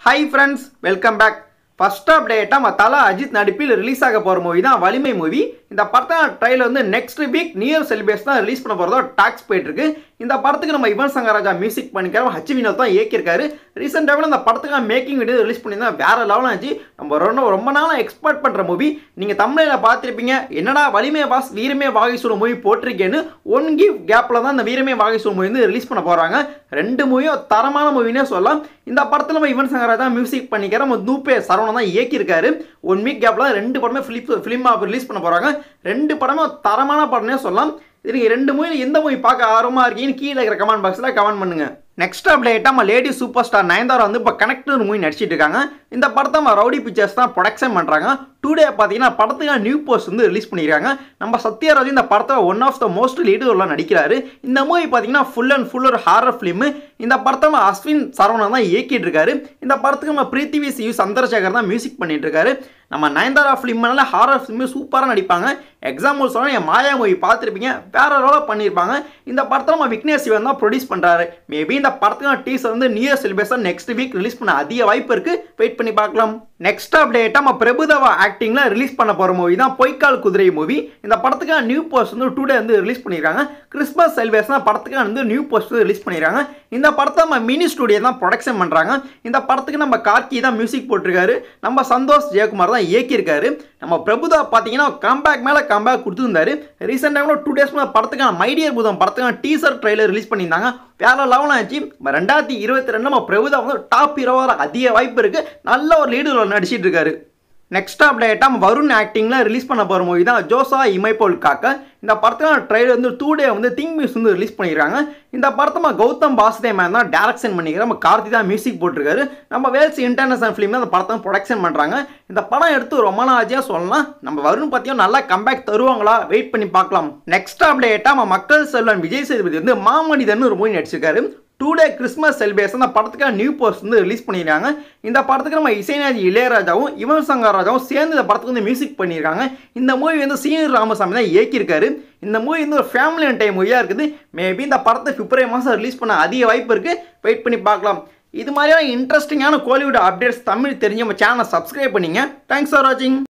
hi friends welcome back first அப்டேட்டாக நம்ம தலா அஜித் நடிப்பில் ரிலீஸ் ஆக போகிற மூவி தான் வலிமை மூவி இந்த படத்தோட ட்ரைலர் வந்து next week new year celebration தான் ரிலீஸ் பண்ண போகிறதோ டாக்ஸ் போயிட்டு இருக்கு இந்த படத்துக்கு நம்ம யுவன் சங்கர் ராஜா மியூசிக் பண்ணிக்கிறோம் ஹச் வினோத் தான் இயக்கியிருக்காரு ரீசெண்ட் டைமில் இந்த படத்துக்கு மேக்கிங் வீடியோ ரிலீஸ் பண்ணியிருந்தா வேற லெவலாக இருந்துச்சு நம்ம ரொம்ப ரொம்ப நாளாக எக்ஸ்பெக்ட் பண்ணுற மூவி நீங்கள் தமிழில் பார்த்துருப்பீங்க என்னடா வலிமை பாஸ் வீரமே வாகைசூட மூவி போட்டிருக்கேன்னு ஒன் கிவ் கேப்பில் தான் இந்த வீரமே வாகைசூட மூவி வந்து ரிலீஸ் பண்ண போகிறாங்க ரெண்டு மூவியும் தரமான மூவினே சொல்லலாம் இந்த படத்தில் நம்ம யுவன் சங்கர் ராஜா மியூசிக் பண்ணிக்கிறோம் நம்ம தூப்பே சரவணன் தான் இயக்கியிருக்காரு ஒன் வீக் கேப்பில் ரெண்டு படமே ஃபிலிப் ஃபிலிமாக ரிலீஸ் பண்ண போகிறாங்க ரெண்டு படமும் தரமான படம்னே சொல்லலாம் இது நீங்கள் ரெண்டு மூவி எந்த மூவி பார்க்க ஆர்வமாக இருக்கீங்கன்னு கீழே இருக்கிற கமெண்ட் பாக்ஸில் கமெண்ட் பண்ணுங்க நெக்ஸ்ட் அப்டேட்டாக நம்ம லேடி சூப்பர் ஸ்டார் நயன்தாரா வந்து இப்போ கனெக்டர் மூவி நடிச்சிட்டு இருக்காங்க இந்த படத்தை நம்ம ரவுடி பிக்சர்ஸ் தான் ப்ரொடக்ஷன் பண்ணுறாங்க டூ டே பார்த்தீங்கன்னா படத்துக்கு நியூ போஸ்ட் வந்து ரிலீஸ் பண்ணியிருக்காங்க நம்ம சத்யராஜ் இந்த படத்தில் one of the most lead உள்ள நடிக்கிறாரு இந்த மூவி பார்த்தீங்கன்னா ஃபுல் அண்ட் ஃபுல் ஒரு ஹாரர் ஃபிலிம் இந்த படத்தை நம்ம அஸ்வின் சரவணன் தான் இயக்கிட்டு இருக்காரு இந்த படத்துக்கு நம்ம பிரித்திவி சி சந்திரசேகர் தான் மியூசிக் பண்ணிட்டு இருக்காரு நம்ம நயன்தாரா ஃபிலிம்னால ஹாரர் ஃபிலிம் சூப்பராக நடிப்பாங்க எக்ஸாம்பிள் சொன்னால் என் மாயா மூவி பார்த்துருப்பீங்க வேற ரோலாக பண்ணியிருப்பாங்க இந்த படத்தை நம்ம விக்னேஷ் சிவன் தான் ப்ரொடியூஸ் பண்ணுறாரு மேபி இந்த படத்துக்கான டீசர் வந்து new year celebration next week release பண்ண அதிக வாய்ப்பு இருக்குது வெயிட் பண்ணி பார்க்கலாம் நெக்ஸ்ட் அப்டேட்டாக நம்ம பிரபுதவா ஆக்டிங்கில் ரிலீஸ் பண்ண போகிற மூவி தான் பொய்க்கால் குதிரை மூவி இந்த படத்துக்கான நியூ போஸ்ட் வந்து டூ டே வந்து ரிலீஸ் பண்ணியிருக்காங்க கிறிஸ்மஸ் செலிப்ரேஷன் படத்துக்கான வந்து நியூ போஸ்ட் வந்து ரிலீஸ் பண்ணியிருக்காங்க இந்த படத்தை நம்ம மினி ஸ்டுடியோ தான் ப்ரொடக்ஷன் பண்ணுறாங்க இந்த படத்துக்கு நம்ம கார்கி தான் மியூசிக் போட்டிருக்காரு நம்ம சந்தோஷ் ஜெயக்குமார் தான் இயக்கியிருக்காரு நம்ம பிரபுதா பார்த்தீங்கன்னா கம்பேக் மேலே கம்பேக் கொடுத்துருந்தாரு ரீசெண்ட் டைமில் டூ டேஸ் மேலே படத்துக்கான மைடியர் பூதம் படத்துக்கான டீசர் ட்ரெய்லர் ரிலீஸ் பண்ணியிருந்தாங்க வேற லெவல் ஆச்சு நம்ம ரெண்டாயிரத்தி இருபத்தி ரெண்டு நம்ம பிரபுதா வந்து டாப் ஹீரோவாக அதிக வாய்ப்பு இருக்குது நல்ல ஒரு லீடு நடிச்சிட்டு இருக்காரு நெக்ஸ்ட் அப்டேட்டாக நம்ம வருண் ஆக்டிங்கில் ரிலீஸ் பண்ண போகிற மூவி தான் ஜோசா இமைப்போல் காக்க இந்த படத்துக்கான ட்ரெய்லர் வந்து டூ டே வந்து திங் மியூஸ் வந்து ரிலீஸ் பண்ணியிருக்காங்க இந்த படத்தை நம்ம கௌதம் பாசுதேவ் மேன் தான் டேரக்ஷன் பண்ணிக்கிறோம் நம்ம கார்த்தி தான் மியூசிக் போட்டிருக்காரு நம்ம வேல்ஸ் இன்டர்நேஷனல் ஃபிலிம் தான் அந்த படத்தை ப்ரொடக்ஷன் பண்ணுறாங்க இந்த படம் எடுத்து ரொம்ப நாள் ஆச்சியாக சொல்லலாம் நம்ம வருண் பார்த்தீங்கன்னா நல்லா கம்பேக் தருவாங்களா வெயிட் பண்ணி பார்க்கலாம் நெக்ஸ்ட் அப்டேட்டாக நம்ம மக்கள் செல்வன் விஜய் சேதுபதி வந்து மாமனிதன் ஒரு மூவி நடிச்சிருக்காரு டூ டே கிறிஸ்மஸ் செலிப்ரேஷன் அந்த படத்துக்கான நியூ போஸ்ட் வந்து ரிலீஸ் பண்ணியிருக்காங்க இந்த படத்துக்கு நம்ம இசைநாதி இளையராஜாவும் யுவன் சங்கர் ராஜாவும் சேர்ந்து இந்த படத்துக்கு வந்து மியூசிக் பண்ணியிருக்காங்க இந்த மூவி வந்து சீனியர் ராமசாமி தான் இயக்கியிருக்காரு இந்த மூவி வந்து ஒரு ஃபேமிலி டைம் மூவியாக இருக்குது மேபி இந்த படத்தை பிப்ரவரி மாதம் ரிலீஸ் பண்ண அதிக வாய்ப்பு இருக்குது வெயிட் பண்ணி பார்க்கலாம் இது மாதிரியான இன்ட்ரெஸ்டிங்கான கோலிவுட் அப்டேட்ஸ் தமிழ் தெரிஞ்ச நம்ம சேனலை சப்ஸ்கிரைப் பண்ணிங்க தேங்க்ஸ் ஃபார் வாட்சிங்